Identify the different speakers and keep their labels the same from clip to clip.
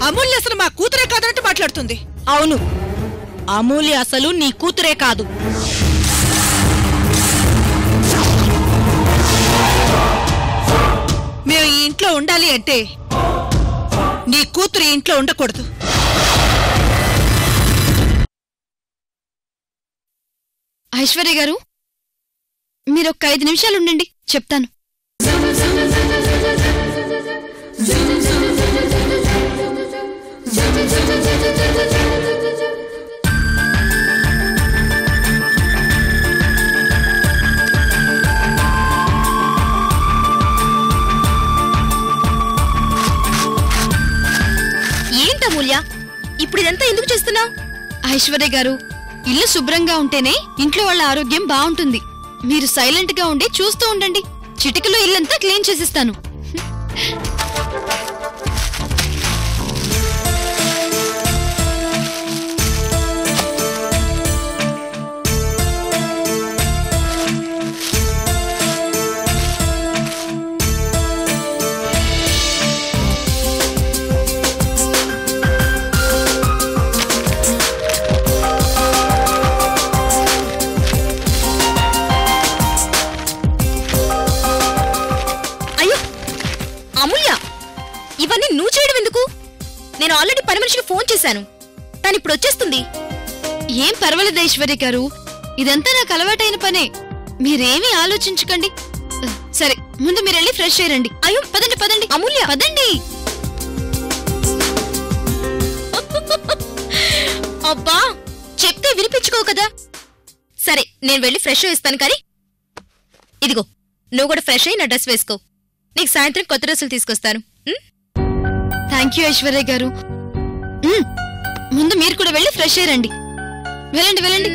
Speaker 1: అమూల్య అసలు మా కూతురే కాదన్నట్టు మాట్లాడుతుంది
Speaker 2: అవును అమూల్య అసలు నీ కూతురే కాదు
Speaker 1: మేము ఈ ఇంట్లో ఉండాలి అంటే నీ కూతురు ఈ ఇంట్లో ఉండకూడదు
Speaker 3: ఐశ్వర్య గారు మీరు ఒక ఐదు నిమిషాలు ఉండండి చెప్తాను
Speaker 2: ఏంటమూల్య ఇప్పుడు ఇదంతా ఎందుకు చేస్తున్నావు
Speaker 3: ఐశ్వర్య గారు ఇల్లు శుభ్రంగా ఉంటేనే ఇంట్లో వాళ్ళ ఆరోగ్యం బాగుంటుంది మీరు సైలెంట్ గా ఉండి చూస్తూ ఉండండి చిటికలో ఇల్లంతా క్లీన్ చేసిస్తాను
Speaker 2: అయ్యో అమూల్య ఇవన్నీ నువ్వు చేయడం ఎందుకు నేను ఆల్రెడీ పని మనిషికి ఫోన్ చేశాను తను ఇప్పుడు వచ్చేస్తుంది
Speaker 3: ఏం పర్వాలేదు ఐశ్వర్య గారు ఇదంతా నాకు అలవాటైన పనే మీరేమీ ఆలోచించకండి సరే ముందు మీరు వెళ్ళి ఫ్రెష్ అయ్యండి అయ్యో పదండి పదండి
Speaker 2: అమూల్య
Speaker 3: పదండి
Speaker 2: అబ్బా చెప్తే వినిపించుకో కదా సరే నేను వెళ్ళి ఫ్రెష్ ఇస్తాను కానీ ఇదిగో నువ్వు కూడా ఫ్రెష్ అయి నా డ్రెస్ వేసుకో నీకు సాయంత్రం కొత్త డ్రెస్సులు తీసుకొస్తాను ఉం?
Speaker 3: థ్యాంక్ యూ ఐశ్వర్య గారు మ్మ్. ముందు మీరు కూడా వెళ్ళి ఫ్రెష్ అయ్యండి వెళ్ళండి వెళ్ళండి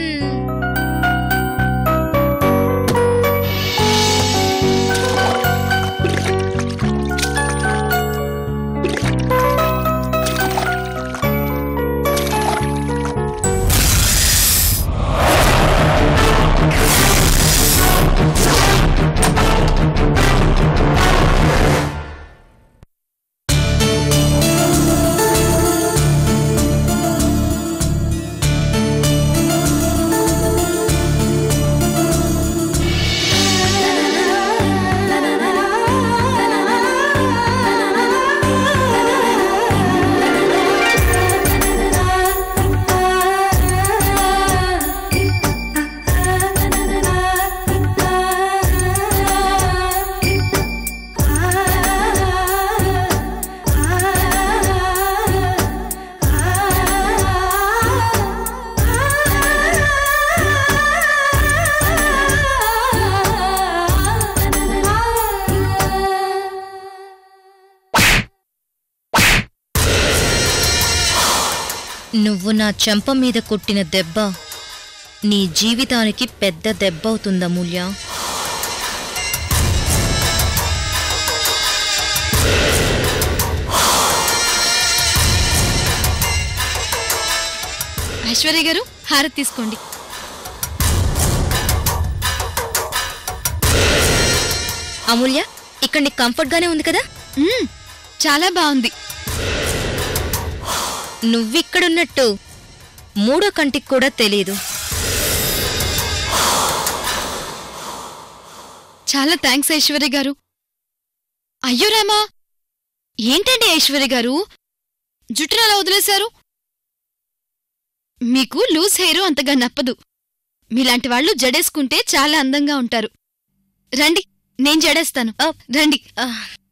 Speaker 2: నువ్వు నా చెంప మీద కొట్టిన దెబ్బ నీ జీవితానికి పెద్ద దెబ్బ అవుతుందమూల్య
Speaker 3: ఐశ్వర్య గారు హారతి తీసుకోండి
Speaker 2: అమూల్య ఇక్కడ నీకు కంఫర్ట్ గానే ఉంది కదా
Speaker 3: మ్మ్. చాలా బాగుంది
Speaker 2: నువ్విక్కడున్నట్టు మూడో కంటికి కూడా తెలీదు
Speaker 3: చాలా థ్యాంక్స్ ఐశ్వర్య గారు అయ్యో రామా ఏంటండి ఐశ్వర్య గారు జుట్టును అలా వదిలేశారు మీకు లూజ్ హెయిర్ అంతగా నప్పదు మీలాంటి వాళ్ళు జడేసుకుంటే చాలా అందంగా ఉంటారు రండి నేను జడేస్తాను ఆ, రండి
Speaker 2: ఆ,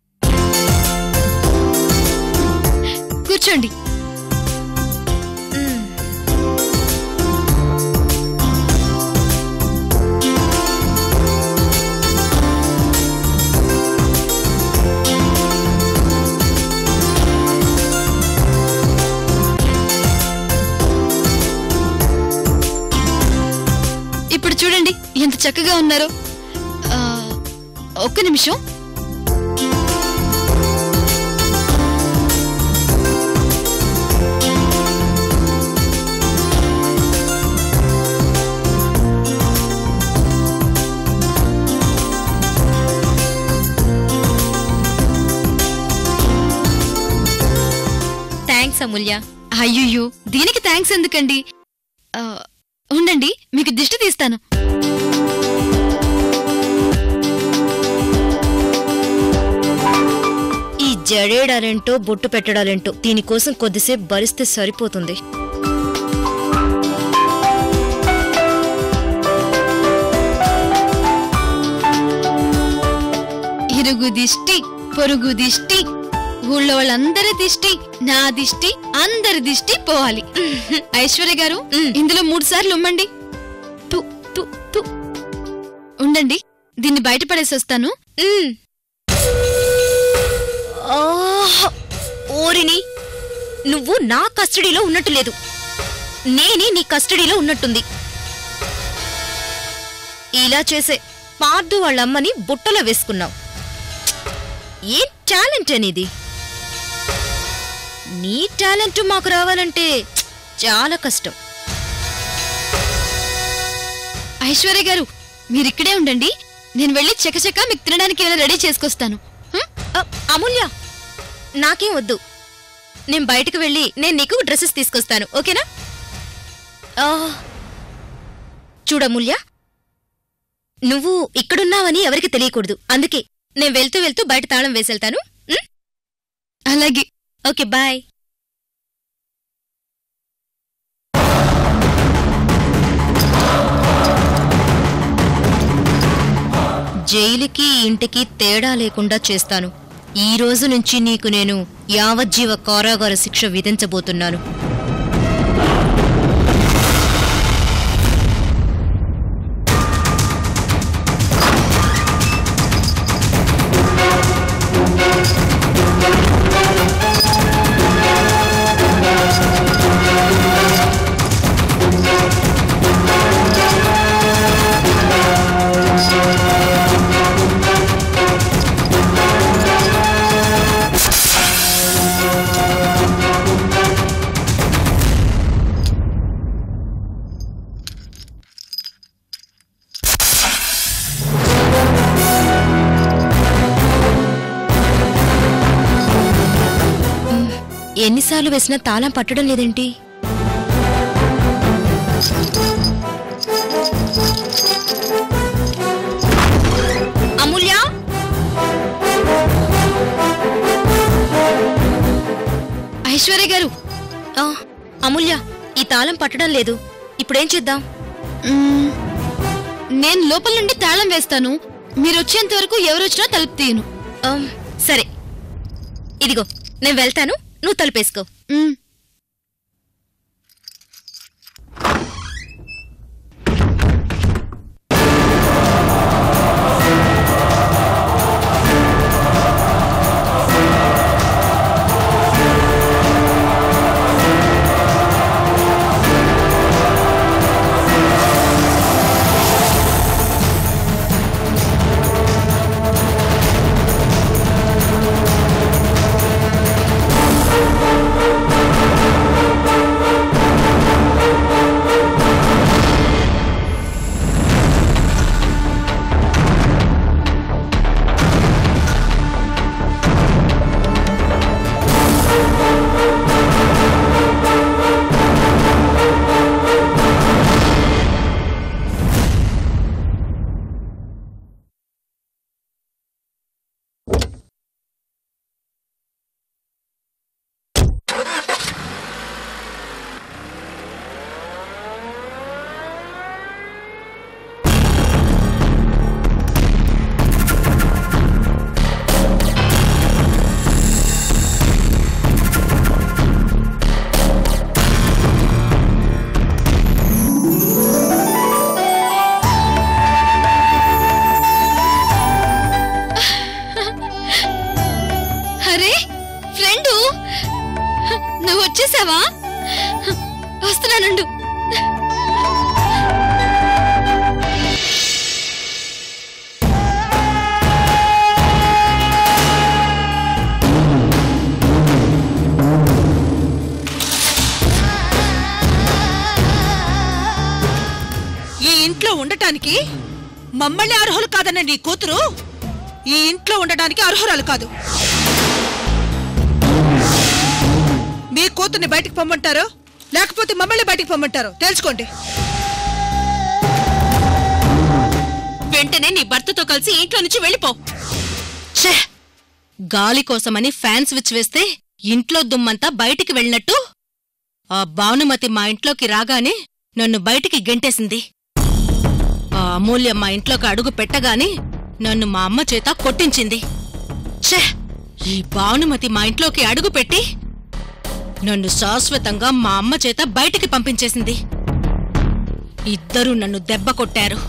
Speaker 3: కూర్చోండి
Speaker 2: మ్.
Speaker 3: ఇప్పుడు చూడండి ఎంత చక్కగా ఉన్నారో ఆ, ఒక్క నిమిషం
Speaker 2: థ్యాంక్స్ థ్యాంక్స్ అమూల్య
Speaker 3: అయ్యయ్యో దీనికి థ్యాంక్స్ ఎందుకండి ఆ, ఉండండి మీకు దిష్టి తీస్తాను
Speaker 2: ఈ జడేడాలేంటో బొట్టు పెట్టడాలేంటో దీనికోసం కొద్దిసేపు భరిస్తే సరిపోతుంది
Speaker 3: ఇరుగు దిష్టి పొరుగు దిష్టి ఊళ్ళో వాళ్ళందరి దిష్టి నా దిష్టి అందరి దిష్టి పోవాలి ఐశ్వర్య గారు ఇందులో మూడు సార్లు ఉమ్మండి తు, తు, తు. ఉండండి దీన్ని బయటపడేసి వస్తాను
Speaker 2: మ్మ్. ఆహ్! ఓరిని నువ్వు నా కస్టడీలో ఉన్నట్టు లేదు నేనే నీ కస్టడీలో ఉన్నట్టుంది ఇలా చేసే పార్దు వాళ్ళమ్మని బుట్టలో వేసుకున్నావు ఏం టాలెంట్ అనేది నీ టాలెంట్ మాకు రావాలంటే చాలా కష్టం
Speaker 3: ఐశ్వర్య గారు మీరిక్కడే ఉండండి నేను వెళ్ళి చకచక మీకు తినడానికి ఏమైనా రెడీ చేసుకొస్తాను హ్మ్?
Speaker 2: అ, అమూల్య నాకేం వద్దు నేను బయటకు వెళ్ళి నేను నీకు డ్రెస్సెస్ తీసుకొస్తాను ఓకేనా ఆ, చూడమూల్య నువ్వు ఇక్కడున్నావని ఎవరికి తెలియకూడదు అందుకే నేను వెళ్తూ వెళ్తూ బయట తాళం వేసెళ్తాను ఉం?
Speaker 3: అలాగే
Speaker 2: ఓకే బాయ్ జైలుకి ఇంటికి తేడా లేకుండా చేస్తాను ఈ రోజు నుంచి నీకు నేను యావజ్జీవ కారాగార శిక్ష విధించబోతున్నాను ఎన్నిసార్లు వేసినా తాళం పట్టడం లేదేంటి అమూల్య
Speaker 3: ఐశ్వర్య గారు
Speaker 2: ఆ, అమూల్య ఈ తాళం పట్టడం లేదు ఇప్పుడేం చేద్దాం
Speaker 3: మ్మ్, నేను లోపల నుండి తాళం వేస్తాను మీరు వచ్చేంత వరకు ఎవరు వచ్చినా తలుపు తీయను
Speaker 2: ఆమ్, సరే ఇదిగో నేను వెళ్తాను నువ్వు తలుపేసుకో
Speaker 3: మ్మ్. అరే ఫ్రెండు నువ్వు వచ్చేసావా వస్తున్నానుండు
Speaker 1: ఈ ఇంట్లో ఉండటానికి మమ్మల్ని అర్హులు కాదన్న నీ కూతురు ఈ ఇంట్లో ఉండడానికి అర్హురాలు కాదు మీ కూతుర్ని బయటికి పొమ్మంటారో లేకపోతే మమ్మల్ని బయటికి పొమ్మంటారో తెలుసుకోండి
Speaker 2: వెంటనే నీ భర్తతో కలిసి ఇంట్లో నుంచి వెళ్ళిపో ఛే! గాలి కోసమని ఫ్యాన్ స్విచ్ వేస్తే ఇంట్లో దుమ్మంతా బయటికి వెళ్ళినట్టు ఆ భానుమతి మా ఇంట్లోకి రాగానే నన్ను బయటికి గెంటేసింది ఆ అమూల్య మా ఇంట్లోకి అడుగు పెట్టగానే నన్ను మా అమ్మ చేత కొట్టించింది ఛే! ఈ భానుమతి మా ఇంట్లోకి అడుగు పెట్టి నన్ను శాశ్వతంగా మా అమ్మ చేత బయటికి పంపించేసింది ఇద్దరూ నన్ను దెబ్బ కొట్టారు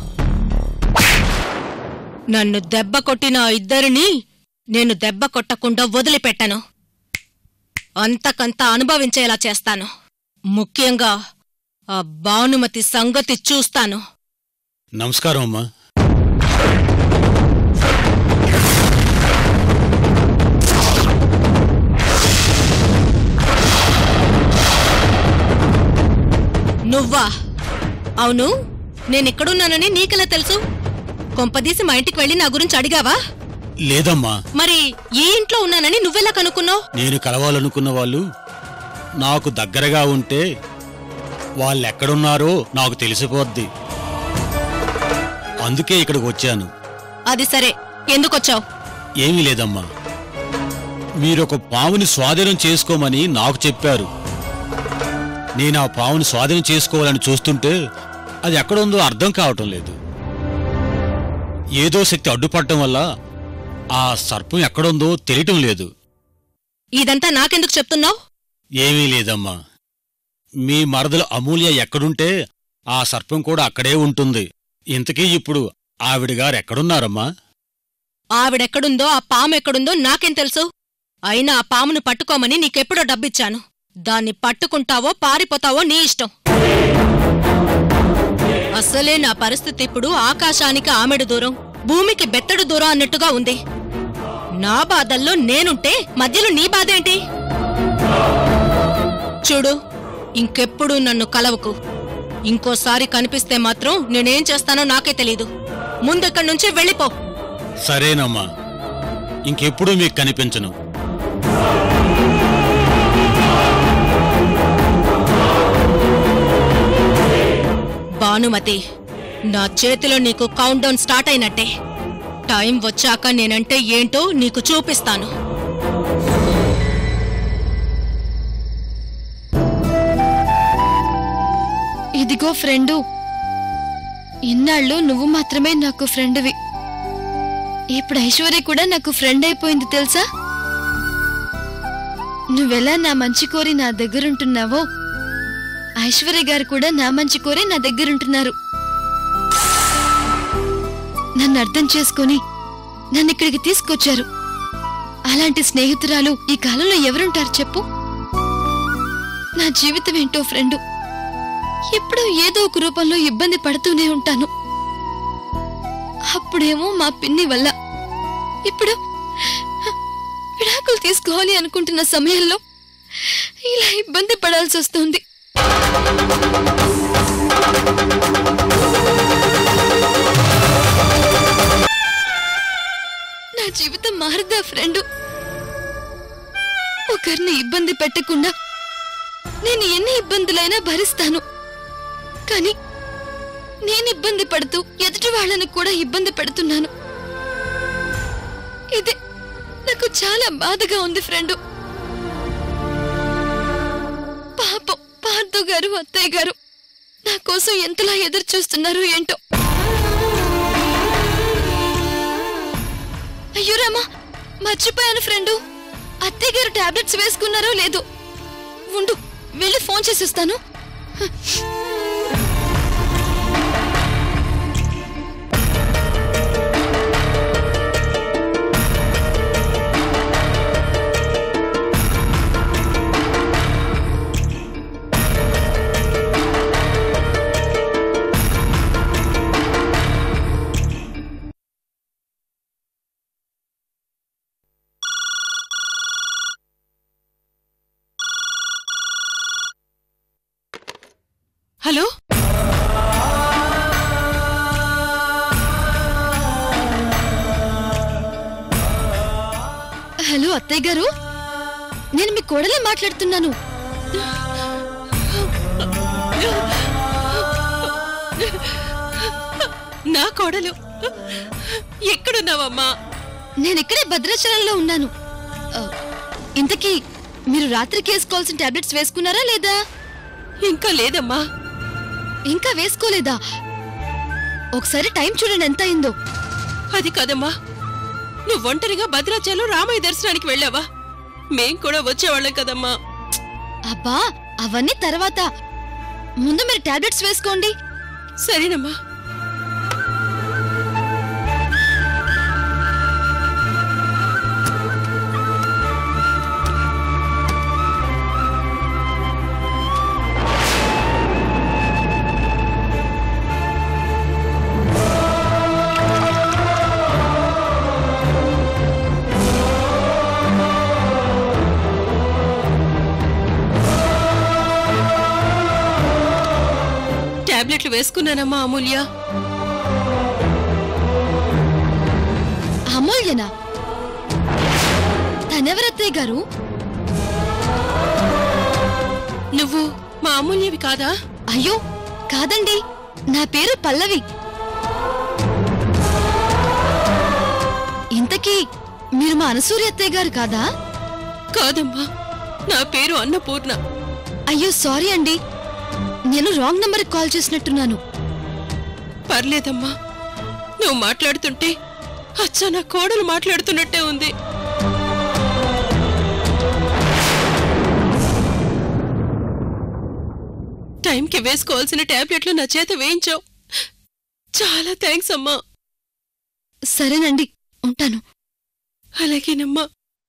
Speaker 2: నన్ను దెబ్బ కొట్టిన ఆ ఇద్దరిని నేను దెబ్బ కొట్టకుండా వదిలిపెట్టను అంతకంత అనుభవించేలా చేస్తాను ముఖ్యంగా ఆ భానుమతి సంగతి చూస్తాను
Speaker 4: నమస్కారం అమ్మా
Speaker 2: నువ్వా అవును నేనెక్కడున్నానని నీకెలా తెలుసు కొంపదీసి మా ఇంటికి వెళ్ళి నా గురించి అడిగావా
Speaker 4: లేదమ్మా
Speaker 2: మరి ఏ ఇంట్లో ఉన్నానని నువ్వెలా కనుక్కున్నావు
Speaker 4: నేను కలవాలనుకున్న వాళ్ళు నాకు దగ్గరగా ఉంటే వాళ్ళు ఎక్కడున్నారో నాకు తెలిసిపోద్ది అందుకే ఇక్కడికి వచ్చాను
Speaker 2: అది సరే ఎందుకొచ్చావు
Speaker 4: ఏమీ లేదమ్మా మీరొక పావుని స్వాధీనం చేసుకోమని నాకు చెప్పారు నేను ఆ పావుని స్వాధీనం చేసుకోవాలని చూస్తుంటే అది ఎక్కడుందో అర్థం కావటం లేదు ఏదో శక్తి అడ్డుపడటం వల్ల ఆ సర్పం ఎక్కడుందో తెలియటం లేదు
Speaker 2: ఇదంతా నాకెందుకు చెప్తున్నావు
Speaker 4: ఏమీ లేదమ్మా మీ మరదలు అమూల్య ఎక్కడుంటే ఆ సర్పం కూడా అక్కడే ఉంటుంది ఇంతకీ ఇప్పుడు ఆవిడగారు ఎక్కడున్నారమ్మా
Speaker 2: ఆవిడెక్కడుందో ఆ పాము ఎక్కడుందో నాకేం తెలుసు అయినా ఆ పామును పట్టుకోమని నీకెప్పుడో డబ్బిచ్చాను దాన్ని పట్టుకుంటావో పారిపోతావో నీ ఇష్టం అసలే నా పరిస్థితి ఇప్పుడు ఆకాశానికి ఆమెడు దూరం భూమికి బెత్తడు దూరం అన్నట్టుగా ఉంది నా బాధల్లో నేనుంటే మధ్యలో నీ బాధేంటి చూడు ఇంకెప్పుడు నన్ను కలవకు ఇంకోసారి కనిపిస్తే మాత్రం నేనేం చేస్తానో నాకే తెలీదు ముందెక్కడి నుంచి వెళ్ళిపో
Speaker 4: సరేనమ్మా ఇంకెప్పుడు మీకు కనిపించను
Speaker 2: భానుమతి నా చేతిలో నీకు కౌంట్ డౌన్ స్టార్ట్ అయినట్టే టైం వచ్చాక నేనంటే ఏంటో నీకు చూపిస్తాను
Speaker 3: ఇదిగో ఫ్రెండు ఇన్నాళ్ళు నువ్వు మాత్రమే నాకు ఫ్రెండ్వి ఇప్పుడు ఐశ్వర్య కూడా నాకు ఫ్రెండ్ అయిపోయింది తెలుసా నువ్వెలా నా మంచి కోరి నా దగ్గరుంటున్నావో ఐశ్వర్య గారు కూడా నా మంచి కోరి నా దగ్గరుంటున్నారు నన్ను అర్థం చేసుకొని నన్ను ఇక్కడికి తీసుకొచ్చారు అలాంటి స్నేహితురాలు ఈ కాలంలో ఎవరుంటారు చెప్పు నా జీవితం ఏంటో ఫ్రెండు ఎప్పుడూ ఏదో ఒక రూపంలో ఇబ్బంది పడుతూనే ఉంటాను అప్పుడేమో మా పిన్ని వల్ల ఇప్పుడు విడాకులు తీసుకోవాలి అనుకుంటున్న సమయంలో ఇలా ఇబ్బంది పడాల్సి వస్తుంది నా జీవితం మారదా ఫ్రెండు ఒకరిని ఇబ్బంది పెట్టకుండా నేను ఎన్ని ఇబ్బందులైనా భరిస్తాను కానీ నేను ఇబ్బంది పడుతూ ఎదుటి వాళ్ళని కూడా ఇబ్బంది పెడుతున్నాను ఇదే నాకు చాలా బాధగా ఉంది ఫ్రెండు పాపం పార్థు గారు అత్తయ్య గారు నా కోసం ఎంతలా ఎదురు చూస్తున్నారు ఏంటో అయ్యో రామా మర్చిపోయాను ఫ్రెండు అత్తయ్య గారు టాబ్లెట్స్ వేసుకున్నారో లేదో ఉండు వెళ్ళి ఫోన్ చేసేస్తాను
Speaker 1: హలో
Speaker 3: హలో అత్తయ్య గారు నేను మీ కోడలే మాట్లాడుతున్నాను
Speaker 2: నా కోడలు ఎక్కడున్నావమ్మా
Speaker 3: నేను ఇక్కడే భద్రాచలంలో ఉన్నాను ఆ, ఇంతకీ మీరు రాత్రికి వేసుకోవాల్సిన టాబ్లెట్స్ వేసుకున్నారా లేదా
Speaker 2: ఇంకా లేదమ్మా
Speaker 3: ఇంకా వేసుకోలేదా ఒకసారి టైం చూడండి ఎంత అయిందో
Speaker 2: అది కదమ్మా నువ్వు ఒంటరిగా భద్రాచలం రామయ్య దర్శనానికి వెళ్ళావా మేం కూడా వచ్చేవాళ్ళం కదమ్మా
Speaker 3: అబ్బా అవన్నీ తర్వాత ముందు మీరు టాబ్లెట్స్ వేసుకోండి
Speaker 2: సరేనమ్మా టాబ్లెట్లు వేసుకున్నానమ్మా అమూల్య
Speaker 3: అమూల్యనా తనెవరత్తయ్య గారు
Speaker 2: నువ్వు మా అమూల్యవి కాదా
Speaker 3: అయ్యో కాదండి నా పేరు పల్లవి ఇంతకీ మీరు మా అనసూయ అత్తయ్య గారు కాదా
Speaker 2: కాదమ్మా నా పేరు అన్నపూర్ణ
Speaker 3: అయ్యో సారీ అండి నేను రాంగ్ నంబర్ కాల్ చేసినట్టున్నాను
Speaker 2: పర్లేదమ్మా నువ్వు మాట్లాడుతుంటే అచ్చా నా కోడలు మాట్లాడుతున్నట్టే ఉంది టైంకి వేసుకోవాల్సిన టాబ్లెట్లు నా చేత వేయించావు చాలా థ్యాంక్స్ అమ్మా
Speaker 3: సరేనండి ఉంటాను
Speaker 2: అలాగేనమ్మా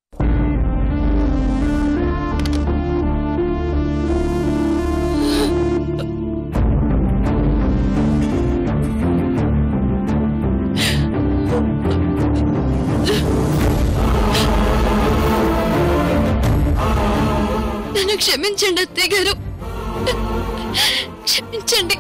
Speaker 3: నన్ను క్షమించండి అత్తయ్య గారు క్షమించండి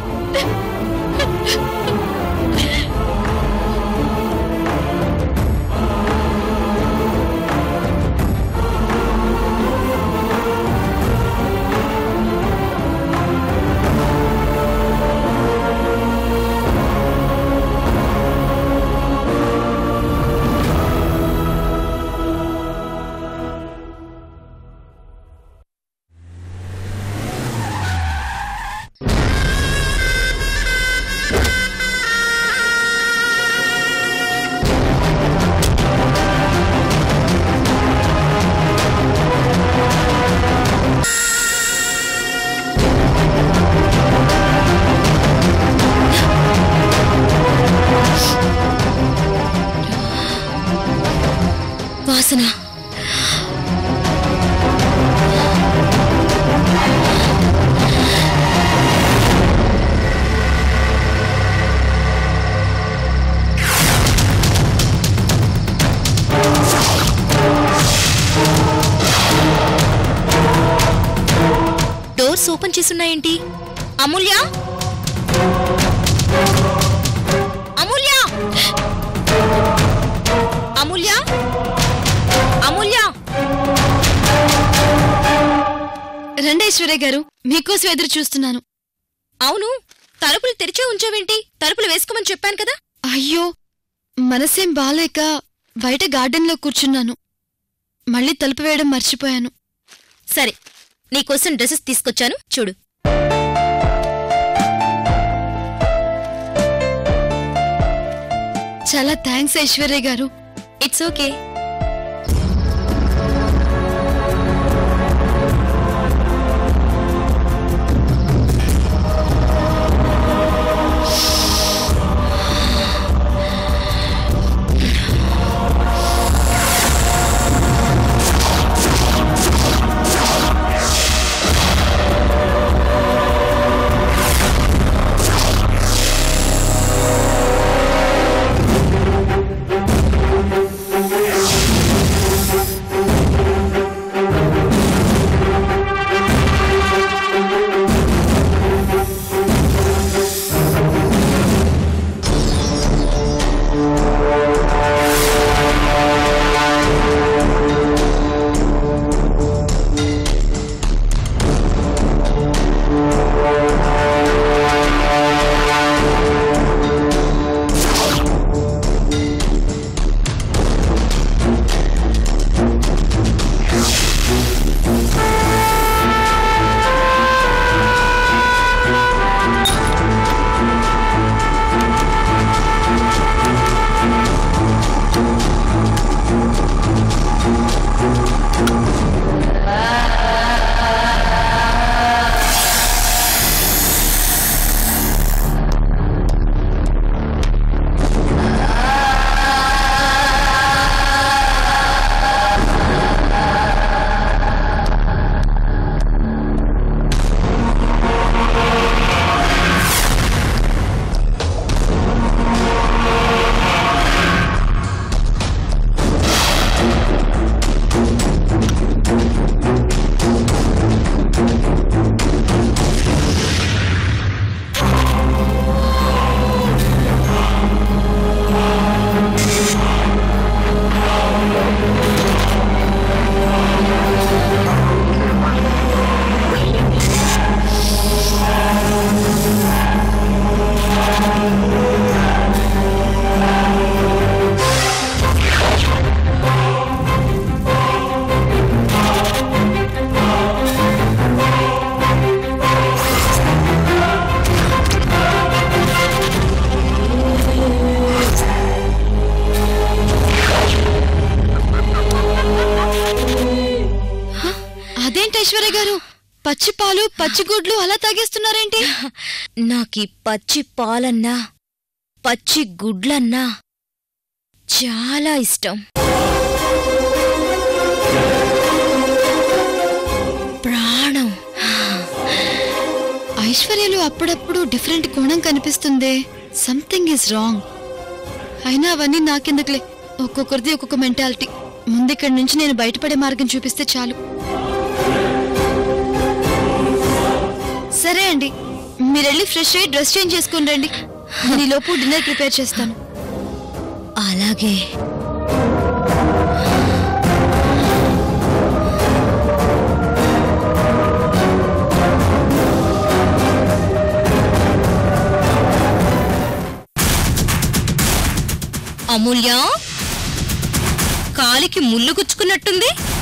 Speaker 3: వాసన
Speaker 5: డోర్స్ ఓపెన్ చేసున్నాయేంటి అమూల్య అమూల్య అమూల్య అమూల్య
Speaker 3: రండి ఐశ్వర్య గారు మీకోసం ఎదురు చూస్తున్నాను
Speaker 5: అవును తలుపులు తెరిచే ఉంచావేంటి తలుపులు వేసుకోమని చెప్పాను కదా
Speaker 3: అయ్యో మనసేం బాలేక బయట గార్డెన్లో కూర్చున్నాను మళ్ళీ తలుపు వేయడం మర్చిపోయాను
Speaker 5: సరే నీకోసం డ్రెస్సెస్ తీసుకొచ్చాను చూడు
Speaker 3: చాలా థ్యాంక్స్ ఐశ్వర్య గారు
Speaker 5: ఇట్స్ ఓకే
Speaker 3: ఆ గారు పచ్చి పాలు పచ్చి గుడ్లు అలా తాగేస్తున్నారేంటి
Speaker 5: నాకీ పచ్చి పాలన్నా పచ్చి గుడ్లన్నా చాలా ఇష్టం ప్రాణం
Speaker 3: ఐశ్వర్యలో అప్పుడప్పుడు డిఫరెంట్ కోణం కనిపిస్తుందే సంథింగ్ ఈజ్ రాంగ్ అయినా అవన్నీ నాకెందుకులే ఒక్కొక్కరిది ఒక్కొక్క మెంటాలిటీ ముందిక్కడి నుంచి నేను బయటపడే మార్గం చూపిస్తే చాలు సరే అండి మీరెళ్ళి ఫ్రెష్ అయ్యి డ్రెస్ చేంజ్ చేసుకుని రండి నేను ఈ లోపు డిన్నర్ ప్రిపేర్ చేస్తాను
Speaker 5: అలాగే అమూల్య కాలికి ముళ్ళు గుచ్చుకున్నట్టుంది